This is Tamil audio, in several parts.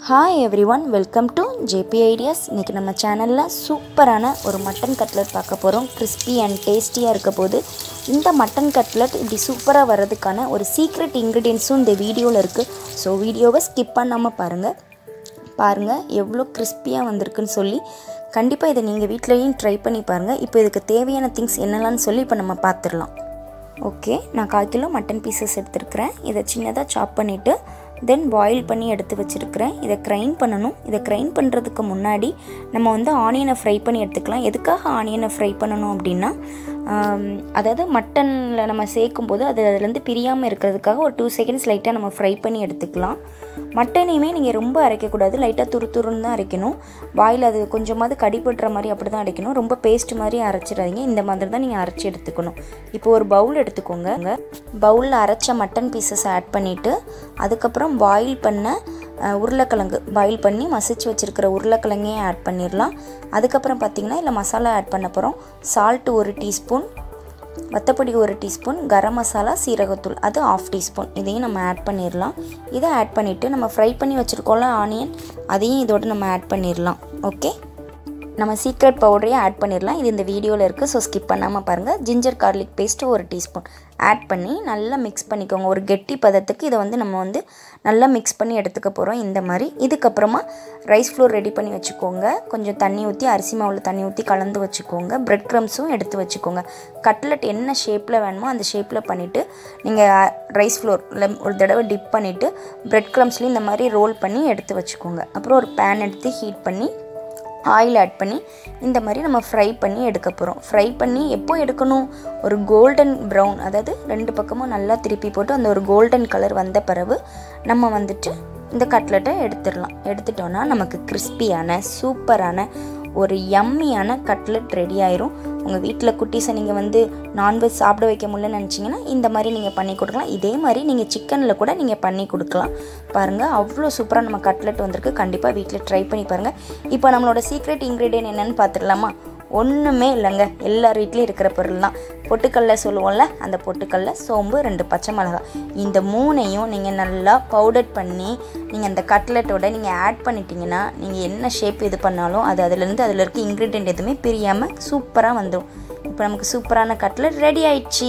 hi everyone welcome to JP ideas இன்றைக்கி நம்ம சேனலில் சூப்பரான ஒரு மட்டன் கட்லட் பார்க்க போகிறோம் கிறிஸ்பி அண்ட் டேஸ்டியாக இருக்க போது இந்த மட்டன் கட்லட் இப்படி சூப்பராக வர்றதுக்கான ஒரு சீக்ரெட் இன்க்ரீடியன்ஸும் இந்த வீடியோவில் இருக்குது ஸோ வீடியோவை ஸ்கிப் பண்ணாமல் பாருங்கள் பாருங்கள் எவ்வளோ கிறிஸ்பியாக வந்திருக்குன்னு சொல்லி கண்டிப்பாக இதை நீங்கள் வீட்லேயும் ட்ரை பண்ணி பாருங்கள் இப்போ இதுக்கு தேவையான திங்ஸ் என்னெல்லாம்னு சொல்லி இப்போ நம்ம பார்த்துடலாம் ஓகே நான் கால் கிலோ மட்டன் பீசஸ் எடுத்துருக்கிறேன் இதை சின்னதாக சாப் பண்ணிவிட்டு தென் பாயில் பண்ணி எடுத்து வச்சுருக்கிறேன் இதை க்ரைண்ட் பண்ணணும் இதை க்ரைண்ட் பண்ணுறதுக்கு முன்னாடி நம்ம வந்து ஆனியனை ஃப்ரை பண்ணி எடுத்துக்கலாம் எதுக்காக ஆனியனை ஃப்ரை பண்ணணும் அப்படின்னா ஆம், அதாவது மட்டனில் நம்ம சேர்க்கும் போது அது அதுலேருந்து பிரியாமல் இருக்கிறதுக்காக ஒரு டூ செகண்ட்ஸ் லைட்டாக நம்ம ஃப்ரை பண்ணி எடுத்துக்கலாம் மட்டனையுமே நீங்கள் ரொம்ப அரைக்கக்கூடாது லைட்டாக துரு துருன்னு தான் அரைக்கணும் வாயில் அது கொஞ்சமாவது கடிபடுற மாதிரி அப்படி தான் அரைக்கணும் ரொம்ப பேஸ்ட் மாதிரி அரைச்சிடாதீங்க இந்த மாதிரி தான் நீங்கள் அரைச்சி எடுத்துக்கணும் இப்போ ஒரு பவுல் எடுத்துக்கோங்க பவுலில் அரைச்ச மட்டன் பீசஸ் ஆட் பண்ணிவிட்டு அதுக்கப்புறம் பாயில் பண்ண அஹ், உருளைக்கிழங்கு பாயில் பண்ணி மசிச்சு வச்சுருக்கிற உருளைக்கிழங்கையும் ஆட் பண்ணிடலாம் அதுக்கப்புறம் பார்த்திங்கன்னா இதில் மசாலா ஆட் பண்ண போகிறோம் சால்ட்டு ஒரு டீஸ்பூன் வத்தப்பொடி ஒரு டீஸ்பூன் கரம் மசாலா சீரகத்தூள் அது ஆஃப் டீஸ்பூன் இதையும் நம்ம ஆட் பண்ணிடலாம் இதை ஆட் பண்ணிவிட்டு நம்ம ஃப்ரை பண்ணி வச்சுருக்கோம்ல ஆனியன் அதையும் இதோட நம்ம ஆட் பண்ணிடலாம் ஓகே நம்ம சீக்ரெட் பவுடரையும் ஆட் பண்ணிடலாம் இது இந்த வீடியோவில் இருக்குது ஸோ ஸ்கிப் பண்ணாமல் பாருங்கள் ஜிஞ்சர் கார்லிக் பேஸ்ட்டு ஒரு டீஸ்பூன் ஆட் பண்ணி நல்லா மிக்ஸ் பண்ணிக்கோங்க ஒரு கெட்டி பதத்துக்கு இதை வந்து நம்ம வந்து நல்லா மிக்ஸ் பண்ணி எடுத்துக்க போகிறோம் இந்த மாதிரி இதுக்கப்புறமா ரைஸ் ஃப்ளோர் ரெடி பண்ணி வச்சுக்கோங்க கொஞ்சம் தண்ணி ஊற்றி அரிசி மாவில் தண்ணி ஊற்றி கலந்து வச்சுக்கோங்க பிரெட் க்ரம்ஸும் எடுத்து வச்சுக்கோங்க கட்லெட் என்ன ஷேப்பில் வேணுமோ அந்த ஷேப்பில் பண்ணிவிட்டு நீங்கள் ரைஸ் ஃப்ளோரில் ஒரு தடவை டிப் பண்ணிவிட்டு பிரெட் க்ரம்ஸ்லேயும் இந்த மாதிரி ரோல் பண்ணி எடுத்து வச்சுக்கோங்க அப்புறம் ஒரு பேன் எடுத்து ஹீட் பண்ணி ஆயில் ஆட் பண்ணி இந்த மாதிரி நம்ம ஃப்ரை பண்ணி எடுக்க போகிறோம் ஃப்ரை பண்ணி எப்போ எடுக்கணும் ஒரு கோல்டன் ப்ரௌன் அதாவது ரெண்டு பக்கமும் நல்லா திருப்பி போட்டு அந்த ஒரு கோல்டன் கலர் வந்த பிறகு நம்ம வந்துட்டு இந்த கட்லெட்டை எடுத்துடலாம் எடுத்துட்டோன்னா நமக்கு கிறிஸ்பியான சூப்பரான ஒரு யம்மியான கட்லெட் ரெடி ஆயிரும் உங்கள் வீட்டில் குட்டீஸை நீங்கள் வந்து நான்வெஜ் சாப்பிட வைக்க முடியலன்னு நினச்சிங்கன்னா இந்த மாதிரி நீங்கள் பண்ணி கொடுக்கலாம் இதே மாதிரி நீங்கள் சிக்கனில் கூட நீங்கள் பண்ணி கொடுக்கலாம் பாருங்கள் அவ்வளோ சூப்பராக நம்ம கட்லெட் வந்திருக்கு கண்டிப்பாக வீட்டில் ட்ரை பண்ணி பாருங்கள் இப்போ நம்மளோட சீக்ரெட் இன்க்ரீடியன்ட் என்னென்னு பார்த்துடலாமா ஒன்றுமே இல்லைங்க எல்லார் வீட்லேயும் இருக்கிற பொருள் தான் பொட்டுக்கல்ல சொல்லுவோம்ல அந்த பொட்டுக்கல்ல சோம்பு ரெண்டு பச்சை மிளகாய் இந்த மூணையும் நீங்கள் நல்லா பவுடர் பண்ணி நீங்கள் அந்த கட்லெட்டோட நீங்கள் ஆட் பண்ணிட்டீங்கன்னா நீங்கள் என்ன ஷேப் இது பண்ணாலும் அது அதுலேருந்து அதில் இருக்க இன்க்ரீடியன்ட் எதுவுமே பிரியாமல் சூப்பராக வந்துடும் இப்போ நமக்கு சூப்பரான கட்லெட் ரெடி ஆயிடுச்சு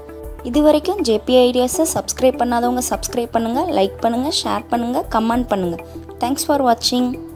இது வரைக்கும் ஜேபி ஐடியாஸை சப்ஸ்கிரைப் பண்ணாதவங்க சப்ஸ்கிரைப் பண்ணுங்கள் லைக் பண்ணுங்கள் ஷேர் பண்ணுங்கள் கமெண்ட் பண்ணுங்கள் தேங்க்ஸ் ஃபார் வாட்சிங்